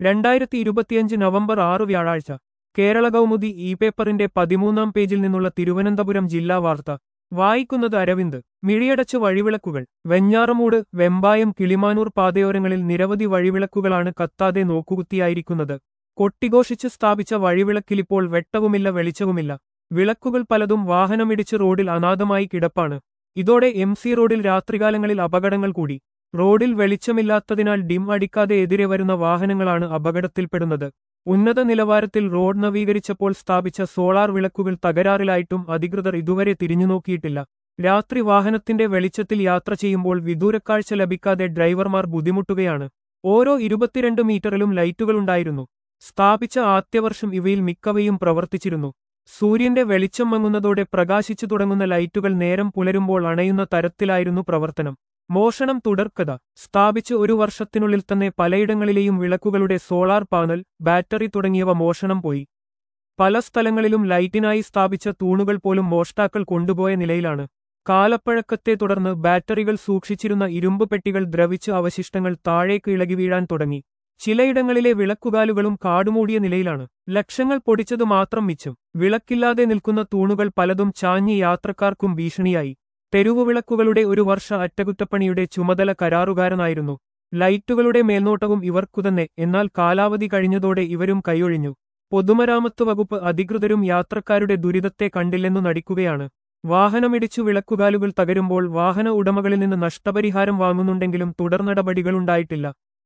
രണ്ടായിരത്തി ഇരുപത്തിയഞ്ച് നവംബർ ആറ് വ്യാഴാഴ്ച കേരള കൗമുദി ഇ പേപ്പറിന്റെ പതിമൂന്നാം പേജിൽ നിന്നുള്ള തിരുവനന്തപുരം ജില്ലാ വാർത്ത വായിക്കുന്നത് അരവിന്ദ് മിഴിയടച്ച് വഴിവിളക്കുകൾ വെഞ്ഞാറമൂട് വെമ്പായം കിളിമാനൂർ പാതയോരങ്ങളിൽ നിരവധി വഴിവിളക്കുകളാണ് കത്താതെ നോക്കുകുത്തിയായിരിക്കുന്നത് കൊട്ടിഘോഷിച്ച് സ്ഥാപിച്ച വഴിവിളക്കിലിപ്പോൾ വെട്ടവുമില്ല വെളിച്ചവുമില്ല വിളക്കുകൾ പലതും വാഹനമിടിച്ച് റോഡിൽ അനാഥമായി കിടപ്പാണ് ഇതോടെ എം സി റോഡിൽ രാത്രികാലങ്ങളിൽ അപകടങ്ങൾ കൂടി റോഡിൽ വെളിച്ചമില്ലാത്തതിനാൽ ഡിം അടിക്കാതെ എതിരെ വരുന്ന വാഹനങ്ങളാണ് അപകടത്തിൽപ്പെടുന്നത് ഉന്നത നിലവാരത്തിൽ റോഡ് നവീകരിച്ചപ്പോൾ സ്ഥാപിച്ച സോളാർ വിളക്കുകൾ തകരാറിലായിട്ടും അധികൃതർ ഇതുവരെ തിരിഞ്ഞുനോക്കിയിട്ടില്ല രാത്രി വാഹനത്തിന്റെ വെളിച്ചത്തിൽ യാത്ര ചെയ്യുമ്പോൾ വിദൂരക്കാഴ്ച ലഭിക്കാതെ ഡ്രൈവർമാർ ബുദ്ധിമുട്ടുകയാണ് ഓരോ ഇരുപത്തിരണ്ട് മീറ്ററിലും ലൈറ്റുകളുണ്ടായിരുന്നു സ്ഥാപിച്ച ആദ്യവർഷം ഇവയിൽ മിക്കവയും പ്രവർത്തിച്ചിരുന്നു സൂര്യന്റെ വെളിച്ചം മങ്ങുന്നതോടെ പ്രകാശിച്ചു തുടങ്ങുന്ന ലൈറ്റുകൾ നേരം പുലരുമ്പോൾ അണയുന്ന തരത്തിലായിരുന്നു പ്രവർത്തനം മോഷണം തുടർക്കഥ സ്ഥാപിച്ച് ഒരു വർഷത്തിനുള്ളിൽ തന്നെ പലയിടങ്ങളിലെയും വിളക്കുകളുടെ സോളാർ പാനൽ ബാറ്ററി തുടങ്ങിയവ മോഷണം പോയി പല സ്ഥലങ്ങളിലും ലൈറ്റിനായി സ്ഥാപിച്ച തൂണുകൾ പോലും മോഷ്ടാക്കൾ കൊണ്ടുപോയ നിലയിലാണ് കാലപ്പഴക്കത്തെ തുടർന്ന് ബാറ്ററികൾ സൂക്ഷിച്ചിരുന്ന ഇരുമ്പ് പെട്ടികൾ ദ്രവിച്ച് അവശിഷ്ടങ്ങൾ താഴേക്ക് ഇളകി വീഴാൻ തുടങ്ങി ചിലയിടങ്ങളിലെ വിളക്കുകാലുകളും കാടുമൂടിയ നിലയിലാണ് ലക്ഷങ്ങൾ പൊടിച്ചത് മാത്രം മിച്ചം വിളക്കില്ലാതെ നിൽക്കുന്ന തൂണുകൾ പലതും ചാഞ്ഞ് യാത്രക്കാർക്കും ഭീഷണിയായി തെരുവുവിളക്കുകളുടെ ഒരു വർഷ അറ്റകുറ്റപ്പണിയുടെ ചുമതല കരാറുകാരനായിരുന്നു ലൈറ്റുകളുടെ മേൽനോട്ടവും ഇവർക്കുതന്നെ എന്നാൽ കാലാവധി കഴിഞ്ഞതോടെ ഇവരും കൈയൊഴിഞ്ഞു പൊതുമരാമത്ത് വകുപ്പ് അധികൃതരും യാത്രക്കാരുടെ ദുരിതത്തെ കണ്ടില്ലെന്നു നടിക്കുകയാണ് വാഹനമിടിച്ചു വിളക്കുകാലുകൾ തകരുമ്പോൾ വാഹന ഉടമകളിൽ നിന്ന് നഷ്ടപരിഹാരം വാങ്ങുന്നുണ്ടെങ്കിലും തുടർനടപടികളുണ്ടായിട്ടില്ല